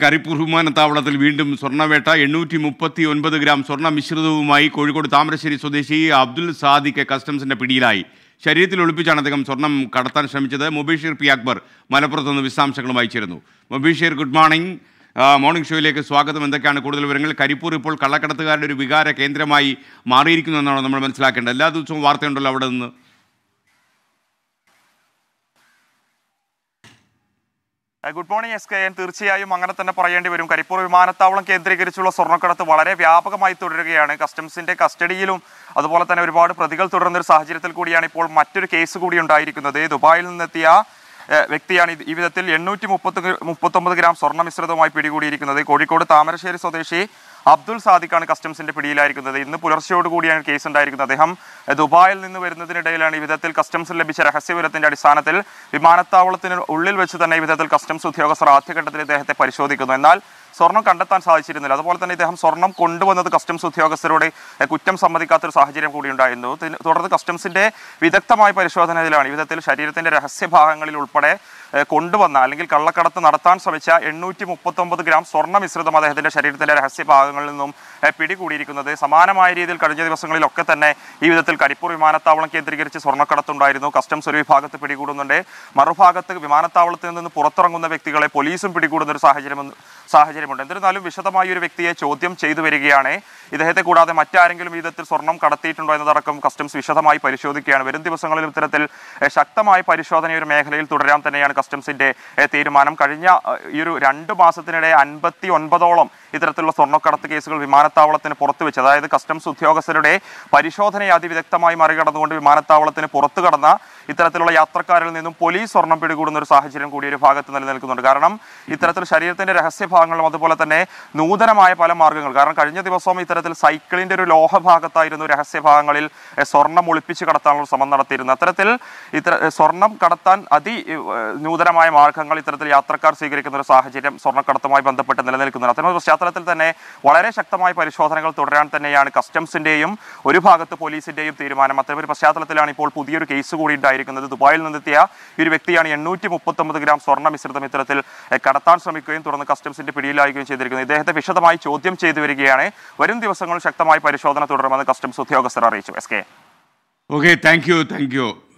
കരിപ്പൂർ വിമാനത്താവളത്തിൽ വീണ്ടും സ്വർണ്ണവേട്ട എണ്ണൂറ്റി മുപ്പത്തി ഒൻപത് ഗ്രാം സ്വർണ്ണ മിശ്രിതവുമായി കോഴിക്കോട് താമരശ്ശേരി സ്വദേശി അബ്ദുൽ സാദിഖ് കസ്റ്റംസിന്റെ പിടിയിലായി ശരീരത്തിൽ ഒളിപ്പിച്ചാണ് അദ്ദേഹം സ്വർണം കടത്താൻ ശ്രമിച്ചത് മുബീഷീർ പി അക്ബർ മലപ്പുറത്ത് നിന്ന് വിശദാംശങ്ങളുമായി ചേരുന്നു മുബീഷീർ ഗുഡ് മോർണിംഗ് ആ, മോർണിംഗ് ഷോയിലേക്ക് സ്വാഗതം എന്തൊക്കെയാണ് കൂടുതൽ വിവരങ്ങൾ കരിപ്പൂർ ഇപ്പോൾ കള്ളക്കടത്തുകാരുടെ ഒരു വികാര കേന്ദ്രമായി മാറിയിരിക്കുന്നു എന്നാണ് നമ്മൾ മനസ്സിലാക്കേണ്ടത് എല്ലാ ദിവസവും വാർത്തയുണ്ടല്ലോ അവിടെ നിന്ന് ഏഹ് good morning S K N തീർച്ചയായും അങ്ങനെ തന്നെ പറയേണ്ടി വരും കരിപ്പൂർ വിമാനത്താവളം കേന്ദ്രീകരിച്ചുള്ള സ്വർണ്ണക്കടത്ത് വളരെ വ്യാപകമായി തുടരുകയാണ് കസ്റ്റംസിന്റെ കസ്റ്റഡിയിലും അതുപോലെ തന്നെ ഒരുപാട് പ്രതികൾ തുടരുന്ന ഒരു സാഹചര്യത്തിൽ കൂടിയാണ് ഇപ്പോൾ മറ്റൊരു കേസ് കൂടി ഉണ്ടായിരിക്കുന്നത് ദുബായിൽ നിന്നെത്തിയ ഏഹ് വ്യക്തിയാണ് ഇത് ഈ വിധത്തിൽ എണ്ണൂറ്റി മുപ്പത്തി മുപ്പത്തൊമ്പത് ഗ്രാം സ്വർണ്ണ മിശ്രിതവുമായി പിടികൂടിയിരിക്കുന്നത് കോഴിക്കോട് താമരശ്ശേരി സ്വദേശി അബ്ദുൾ സാദിഖാണ് കസ്റ്റംസിന്റെ പിടിയിലായിരിക്കുന്നത് ഇന്ന് പുലർച്ചയോട് കൂടിയാണ് കേസ് ഉണ്ടായിരിക്കുന്നത് അദ്ദേഹം ഏഹ് ദുബായിൽ നിന്ന് വരുന്നതിനിടയിലാണ് ഈ വിധത്തിൽ കസ്റ്റംസിൽ ലഭിച്ച രഹസ്യവിവരത്തിന്റെ അടിസ്ഥാനത്തിൽ വിമാനത്താവളത്തിന് ഉള്ളിൽ വെച്ച് തന്നെ ഈ വിധത്തിൽ കസ്റ്റംസ് ഉദ്യോഗസ്ഥർ ആദ്യഘട്ടത്തിൽ ഇദ്ദേഹത്തെ പരിശോധിക്കുന്നു എന്നാൽ സ്വർണം കണ്ടെത്താൻ സാധിച്ചിരുന്നില്ല അതുപോലെ തന്നെ ഇദ്ദേഹം സ്വർണം കൊണ്ടുവന്നത് കസ്റ്റംസ് ഉദ്യോഗസ്ഥരോട് ഏഹ് കുറ്റം സമ്മതിക്കാത്തൊരു സാഹചര്യം കൂടി ഉണ്ടായിരുന്നു തി- തുടർന്ന് കസ്റ്റംസിന്റെ വിദഗ്ധമായ പരിശോധനയിലാണ് ഈ വിധത്തിൽ ശരീരത്തിന്റെ രഹസ്യഭാഗങ്ങളിൽ ഉൾപ്പെടെ ഏഹ് കൊണ്ടുവന്ന അല്ലെങ്കിൽ കള്ളക്കടത്ത് നടത്താൻ ശ്രമിച്ച എണ്ണൂറ്റി മുപ്പത്തൊമ്പത് ഗ്രാം സ്വർണ്ണ മിശ്രിതം അദ്ദേഹത്തിന്റെ ശരീരത്തിന്റെ രഹസ്യഭാഗങ്ങളിൽ നിന്നും ഏഹ് പിടികൂടിയിരിക്കുന്നത് സമാനമായ രീതിയിൽ കഴിഞ്ഞ ദിവസങ്ങളിലൊക്കെ തന്നെ ഈ വിധത്തിൽ കരിപ്പൂർ വിമാനത്താവളം കേന്ദ്രീകരിച്ച് സ്വർണ്ണക്കടത്തുണ്ടായിരുന്നു കസ്റ്റംസ് ഒരു വിഭാഗത്ത് പിടികൂടുന്നുണ്ട് മറുഭാഗത്ത് വിമാനത്താവളത്തിൽ നിന്ന് പുറത്തിറങ്ങുന്ന വ്യക്തികളെ പോലീസും പിടികൂടുന്ന ഒരു സാഹചര്യം സാഹചര്യമുണ്ട് എന്നിരുന്നാലും വിശദമായ ഒരു വ്യക്തിയെ ചോദ്യം ചെയ്തു വരികയാണ് ഇദ്ദേഹത്തെ കൂടാതെ മറ്റാരെങ്കിലും ഈ വിധത്തിൽ സ്വർണം കടത്തിയിട്ടുണ്ടോ എന്നതടക്കം കസ്റ്റംസ് വിശദമായി പരിശോധിക്കുകയാണ് വരും ദിവസങ്ങളിൽ ഇത്തരത്തിൽ ഏഹ്, ശക്തമായ പരിശോധന ഈ ഒരു മേഖലയിൽ തുടരാൻ തന്നെയാണ് കസ്റ്റംസിന്റെ ഏഹ്, തീരുമാനം കഴിഞ്ഞ ഏഹ്, ഈ ഒരു രണ്ട് മാസത്തിനിടെ അൻപത്തി ഒൻപതോളം ഇത്തരത്തിലുള്ള സ്വർണ്ണക്കടത്ത് കേസുകൾ വിമാനത്താവളത്തിന് പുറത്തു വെച്ച് അതായത് കസ്റ്റംസ് ഉദ്യോഗസ്ഥരുടെ പരിശോധനയെ അതിവിദഗ്ധമായി മറികടന്നുകൊണ്ട് വിമാനത്താവളത്തിന് പുറത്തു കടന്ന ഇത്തരത്തിലുള്ള യാത്രക്കാരിൽ നിന്നും പോലീസ് സ്വർണം പിടികൂടുന്ന ഒരു സാഹചര്യം കൂടി ഒരു ഭാഗത്ത് നിലനിൽക്കുന്നുണ്ട് കാരണം ഇത്തരത്തിൽ ശരീരത്തിന്റെ രഹസ്യഭാഗങ്ങളും അതുപോലെ തന്നെ നൂതനമായ പല മാർഗ്ഗങ്ങൾ കാരണം കഴിഞ്ഞ ദിവസവും ഇത്തരത്തിൽ സൈക്കിളിന്റെ ഒരു ലോഹഭാഗത്തായിരുന്നു രഹസ്യഭാഗങ്ങളിൽ എഹ്, സ്വർണം ഒളിപ്പിച്ച് കടത്താനുള്ള ശ്രമം നടത്തിയിരുന്നത് അത്തരത്തിൽ ഇത്തര എഹ്, സ്വർണം കടത്താൻ അതി ഏഹ്, നൂതനമായ മാർഗ്ഗങ്ങൾ ഇത്തരത്തിൽ യാത്രക്കാർ സ്വീകരിക്കുന്ന ഒരു സാഹചര്യം സ്വർണ്ണക്കടത്തുമായി ബന്ധപ്പെട്ട് നിലനിൽക്കുന്നുണ്ട് അത്തരം ഒരു പശ്ചാത്തലത്തിൽ തന്നെ വളരെ ശക്തമായ പരിശോധനകൾ തുടരാൻ തന്നെയാണ് കസ്റ്റംസിന്റെയും ഒരു ഭാഗത്ത് പോലീസിന്റെയും തീരുമാനം അത്തരം ഒരു പശ്ചാത്തലത്തിലാണ് ഇപ്പോൾ പുതിയൊരു കേസ് കൂടി ഉണ്ടായിരിക്കുന്നത് ദുബായിൽ നിന്നെത്തിയ ഈ ഒരു വ്യക്തിയാണ് എണ്ണൂറ്റി മുപ്പത്തൊമ്പത് ഗ്രാം സ്വർണ്ണ മിശ്രിതം ഇത്തരത്തിൽ എഹ്, കടത്താൻ ശ്രമിക്കുകയും തുടർന്ന് കസ്റ്റംസിന്റെ പിടിയിലാവുകയും ചെയ്തിരിക്കുന്നത് ഇദ്ദേഹത്തെ വിശദമായി ചോദ്യം ചെയ്തു വരികയാണ് വരും ദിവസങ്ങളിൽ ശക്തമായ പരിശോധന തുടരുമെന്ന് കസ്റ്റംസ് ഉദ്യോഗസ്ഥർ അറിയിച്ചു S K okay thank you thank U